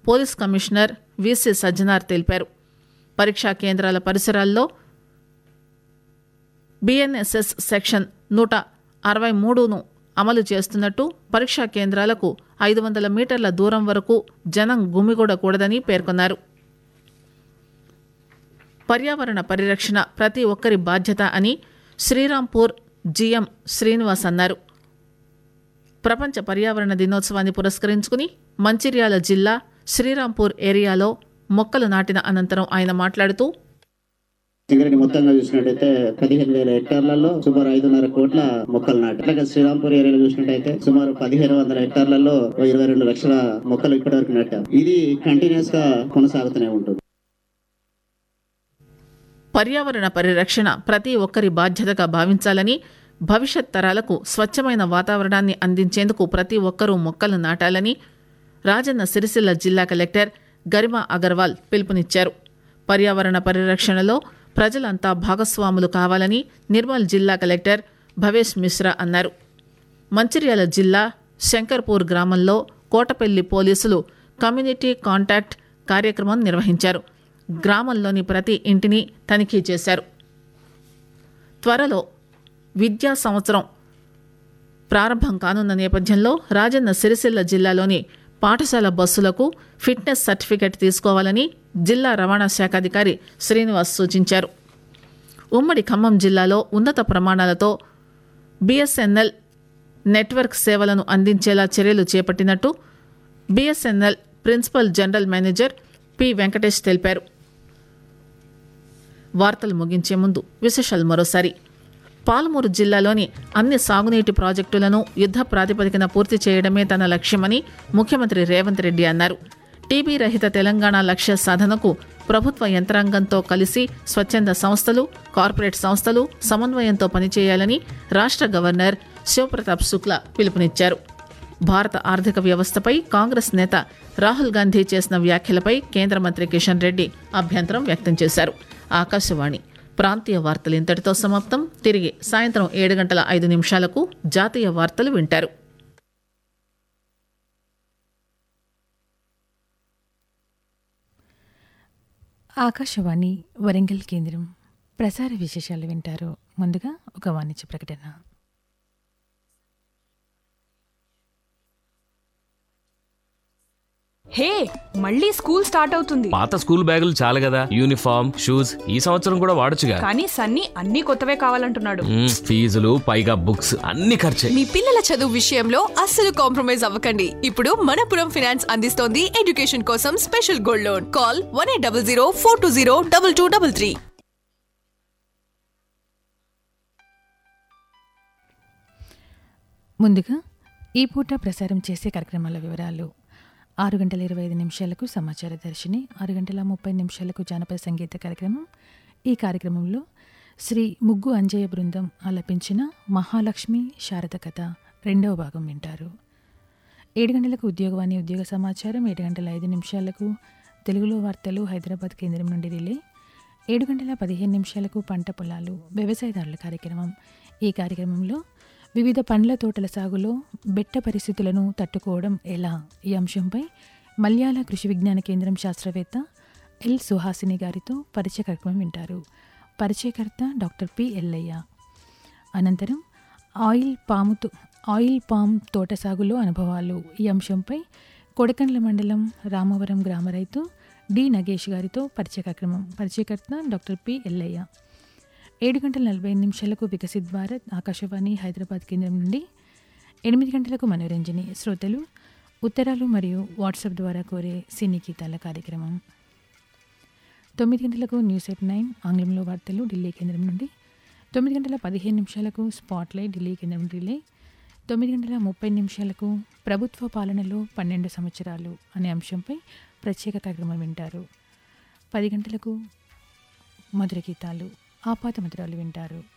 police commissioner VC Sajjanar తెలిపారు పరీక్షా కేంద్రాల పరిసరాల్లో బిఎన్ఎస్ఎస్ సెక్షన్ నూట అరవై మూడును అమలు చేస్తున్నట్టు పరీక్షా కేంద్రాలకు ఐదు వందల మీటర్ల దూరం వరకు జనం గుమిగూడకూడదని పేర్కొన్నారు పర్యావరణ పరిరక్షణ ప్రతి ఒక్కరి బాధ్యత అని శ్రీరాంపూర్ జీఎం శ్రీనివాస్ అన్నారు ప్రపంచ పర్యావరణ దినోత్సవాన్ని పురస్కరించుకుని మంచిర్యాల జిల్లా శ్రీరాంపూర్ ఏరియాలో మొక్కలు నాటిన అనంతరం ఆయన మాట్లాడుతూ సింగరేణి మొత్తంగా చూసినట్టయితే పదిహేను వేల హెక్టార్లలో సుమారు ఐదున్నర కోట్ల మొక్కలు నాటు అట్లాగే శ్రీరాంపూర్ ఏరియాలో చూసినట్టయితే సుమారు పదిహేను వందల హెక్టార్లలో ఓ ఇరవై రెండు లక్షల మొక్కలు ఇప్పటివరకు నాటాం ఇది కంటిన్యూస్ గా కొనసాగుతూనే ఉంటుంది పర్యావరణ పరిరక్షణ ప్రతి ఒక్కరి బాధ్యతగా భావించాలని భవిష్యత్ తరాలకు స్వచ్ఛమైన వాతావరణాన్ని అందించేందుకు ప్రతి ఒక్కరూ మొక్కలు నాటాలని రాజన్న సిరిసిల్ల జిల్లా కలెక్టర్ గరిమా అగర్వాల్ పిలుపునిచ్చారు పర్యావరణ పరిరక్షణలో ప్రజలంతా భాగస్వాములు కావాలని నిర్మల్ జిల్లా కలెక్టర్ భవేష్ మిశ్రా అన్నారు మంచిర్యాల జిల్లా శంకర్పూర్ గ్రామంలో కోటపల్లి పోలీసులు కమ్యూనిటీ కాంటాక్ట్ కార్యక్రమం నిర్వహించారు గ్రామంలోని ప్రతి ఇంటిని తనిఖీ చేశారు త్వరలో విద్యా సంవత్సరం ప్రారంభం కానున్న నేపథ్యంలో రాజన్న సిరిసిల్ల జిల్లాలోని పాఠశాల బస్సులకు ఫిట్నెస్ సర్టిఫికెట్ తీసుకోవాలని జిల్లా రవాణా శాఖ అధికారి శ్రీనివాస్ సూచించారు ఉమ్మడి ఖమ్మం జిల్లాలో ఉన్నత ప్రమాణాలతో బీఎస్ఎన్ఎల్ నెట్వర్క్ సేవలను అందించేలా చర్యలు చేపట్టినట్టు BSNL principal general manager P Venkatesh తెలిపారు వార్తలు ముగించే ముందు విశేషాలు మరోసారి పాలమూరు జిల్లాలోని అన్ని సాగునీటి ప్రాజెక్టులను యుద్ద ప్రాతిపదికన పూర్తి చేయడమే తన లక్ష్యమని ముఖ్యమంత్రి రేవంత్ రెడ్డి అన్నారు టీబీ రహిత తెలంగాణ లక్ష్య సాధనకు ప్రభుత్వ యంత్రాంగంతో కలిసి స్వచ్ఛంద సంస్థలు కార్పొరేట్ సంస్థలు సమన్వయంతో పనిచేయాలని రాష్ట్ర గవర్నర్ శివప్రతాప్ శుక్లా పిలుపునిచ్చారు భారత ఆర్థిక వ్యవస్థపై కాంగ్రెస్ నేత రాహుల్ గాంధీ చేసిన వ్యాఖ్యలపై కేంద్ర మంత్రి కిషన్ రెడ్డి అభ్యంతరం వ్యక్తం చేశారు ఆకాశవాణి ప్రాంతీయ వార్తలు ఇంతటితో సమాప్తం తిరిగి సాయంత్రం ఏడు గంటల ఐదు నిమిషాలకు జాతీయ వార్తలు వింటారు ఆకాశవాణి వరంగల్ కేంద్రం ప్రసార విశేషాలు వింటారు ముందుగా ఒక వాణిజ్య ప్రకటన హే మళ్ళీ స్కూల్ స్టార్ట్ అవుతుంది పాత స్కూల్ బ్యాగులు చాలు కదా యూనిఫామ్ షూస్ ఈ సంవత్సరం కూడా వాడొచ్చుగా కానీ సన్నీ అన్ని కొత్తవే కావాలంటున్నాడు మ్మ్, ఫీజులు పైగా బుక్స్ అన్ని ఖర్చే మీ పిల్లల చదువు విషయంలో అస్సలు కాంప్రమైజ్ అవ్వకండి ఇప్పుడు మనపురం ఫైనాన్స్ అందిస్తోంది ఎడ్యుకేషన్ కోసం special gold loan call one eight double zero four two zero double two double three ముందుగా ఈ పూట ప్రసారం చేసే కార్యక్రమాల వివరాలు ఆరు గంటల ఇరవై ఐదు నిమిషాలకు సమాచార దర్శిని ఆరు గంటల ముప్పై నిమిషాలకు జానపద సంగీత కార్యక్రమం ఈ కార్యక్రమంలో శ్రీ ముగ్గు అంజయ్య బృందం ఆలపించిన మహాలక్ష్మి శారద కథ రెండవ భాగం వింటారు ఏడు గంటలకు ఉద్యోగవాణి ఉద్యోగ సమాచారం ఏడు గంటల ఐదు నిమిషాలకు తెలుగులో వార్తలు హైదరాబాద్ కేంద్రం నుండి రిలే ఏడు గంటల పదిహేను నిమిషాలకు పంట పొలాలు వ్యవసాయదారుల కార్యక్రమం ఈ కార్యక్రమంలో వివిధ పండ్ల తోటల సాగులో బెట్ట పరిస్థితులను తట్టుకోవడం ఎలా ఈ అంశంపై మల్యాల కృషి విజ్ఞాన కేంద్రం శాస్త్రవేత్త ఎల్ సుహాసిని గారితో పరిచయ కార్యక్రమం వింటారు పరిచయకర్త డాక్టర్ పి ఎల్లయ్య అనంతరం ఆయిల్ పాముతో ఆయిల్ పామ్ తోట సాగులో అనుభవాలు ఈ అంశంపై కొడకండ్ల మండలం రామవరం గ్రామ రైతు డి నగేష్ గారితో పరిచయ కార్యక్రమం పరిచయకర్త డాక్టర్ పి ఎల్లయ్య ఏడు గంటల నలభై ఐదు నిమిషాలకు వికసిత్ భారత్ ఆకాశవాణి హైదరాబాద్ కేంద్రం నుండి ఎనిమిది గంటలకు మనోరంజని శ్రోతలు ఉత్తరాలు మరియు వాట్సాప్ ద్వారా కోరే సినీ గీతాల కార్యక్రమం తొమ్మిది గంటలకు న్యూస్ ఎయిట్ నైన్ ఆంగ్లంలో వార్తలు ఢిల్లీ కేంద్రం నుండి తొమ్మిది గంటల పదిహేను నిమిషాలకు స్పాట్లైట్ ఢిల్లీ కేంద్రం రిలే తొమ్మిది గంటల ముప్పై నిమిషాలకు ప్రభుత్వ పాలనలో పన్నెండు సంవత్సరాలు అనే అంశంపై ప్రత్యేక కార్యక్రమం వింటారు పది గంటలకు మధుర గీతాలు ఆపాత మధురాలు వింటారు